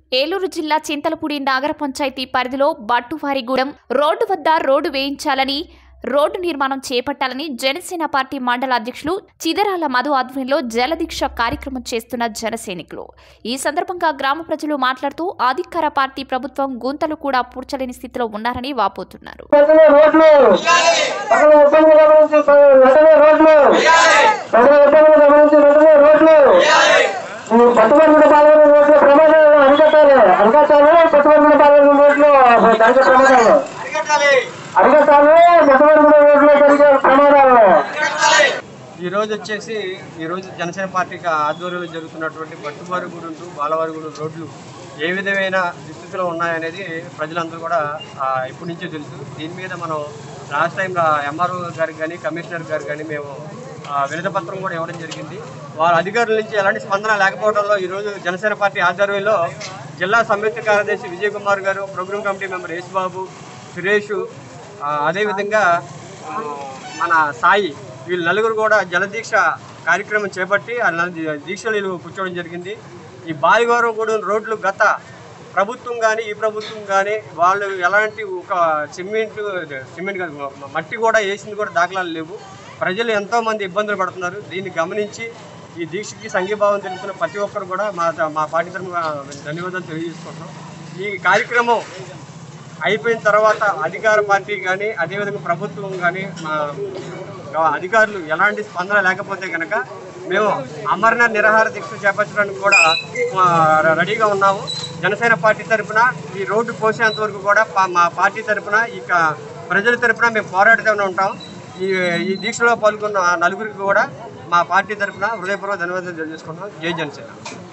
ఏలూరు జిల్లా చింతలపూడి నగర పంచాయతీ పరిధిలో బట్టువారిగూడెం రోడ్డు వద్ద రోడ్డు వేయించాలని రోడ్డు నిర్మాణం చేపట్టాలని జనసేన పార్టీ మండల అధ్యక్షులు చిదరాల మధు ఆధ్వర్యంలో జలదీక్ష కార్యక్రమం చేస్తున్న జనసైనికులు ఈ సందర్భంగా గ్రామ ప్రజలు మాట్లాడుతూ అధికార పార్టీ ప్రభుత్వం గుంతలు కూడా పూడ్చలేని స్థితిలో ఉన్నారని వాపోతున్నారు వెంటనే రోడ్లు పక్కన ఇబ్బందులు గమనించి వెంటనే రోడ్లు పక్కన ఇబ్బందులు గమనించి వెంటనే రోడ్లు ఈ పట్టుబడిన పాల్గొన్న రోడ్లు ప్రమాదాలు అరికట్టాలి అరికట్టాలి పట్టుబడిన పాల్గొన్న రోడ్లు జరిగే ప్రమాదాలు అరికట్టాలి పట్టుబడిన రోడ్లు జరిగే ప్రమాదాలు ఈ రోజు వచ్చేసి ఈ రోజు జనసేన పార్టీకి ఆధ్వర్యంలో జరుగుతున్నటువంటి బట్టువారిగూడెం టు బాలవారిగూడెం రోడ్లు ఏ విధమైన దుస్థితిలో ఉన్నాయనేది ప్రజలందరూ కూడా ఆ, ఇప్పటి నుంచే తెలుసు దీని మీద మనం లాస్ట్ టైం ఎంఆర్ఓ గారికి కానీ కమిషనర్ గారు కానీ మేము వినత పత్రం కూడా ఇవ్వడం జరిగింది వారి అధికారుల నుంచి ఎలాంటి స్పందన లేకపోవడంలో ఈరోజు జనసేన పార్టీ ఆధ్వర్యంలో జిల్లా సంయుక్త కార్యదర్శి Vijay Kumar garu programme committee member Yesu Babu Suresh ఆ, అదేవిధంగా ఆ, మన సాయి వీళ్ళు నలుగురు కూడా జలదీక్ష కార్యక్రమం చేపట్టి ఆ నల- దీక్షలు వీళ్ళు కూర్చోవడం జరిగింది ఈ బాలిగోరం కూడా రోడ్లు గత ప్రభుత్వం కానీ ఈ ప్రభుత్వం కానీ వాళ్ళు ఎలాంటి ఒక సిమెంట్ సిమెంట్ కాదు మ- మట్టి కూడా వేసింది కూడా దాఖలాలు లేవు ప్రజలు ఎంతో మంది ఇబ్బందులు పడుతున్నారు దీన్ని గమనించి ఈ దీక్షకి సంఘీభావం తెలుపుతున్న ప్రతి ఒక్కరు కూడా మా మా పార్టీ తరఫున ధన్యవాదాలు తెలియజేసుకుంటున్నాం ఈ కార్యక్రమం అయిపోయిన తర్వాత అధికార పార్టీ కానీ అదేవిధంగా ప్రభుత్వం కానీ మా అధికారులు ఎలాంటి స్పందన లేకపోతే కనుక మేము అమరనాథ్ నిరాహార దీక్ష చేపట్టడానికి కూడా ఆ, రెడీగా ఉన్నాము జనసేన పార్టీ తరఫున ఈ రోడ్డు పోసేంత వరకు కూడా పా- మా పార్టీ తరఫున ఇక ప్రజల తరఫున మేము పోరాడుతూనే ఉంటాం ఈ ఈ దీక్షలో పాల్గొన్న నలుగురికి కూడా మా పార్టీ తరఫున హృదయపూర్వక ధన్యవాదాలు తెలియజేసుకుంటున్నాం జై జనసేన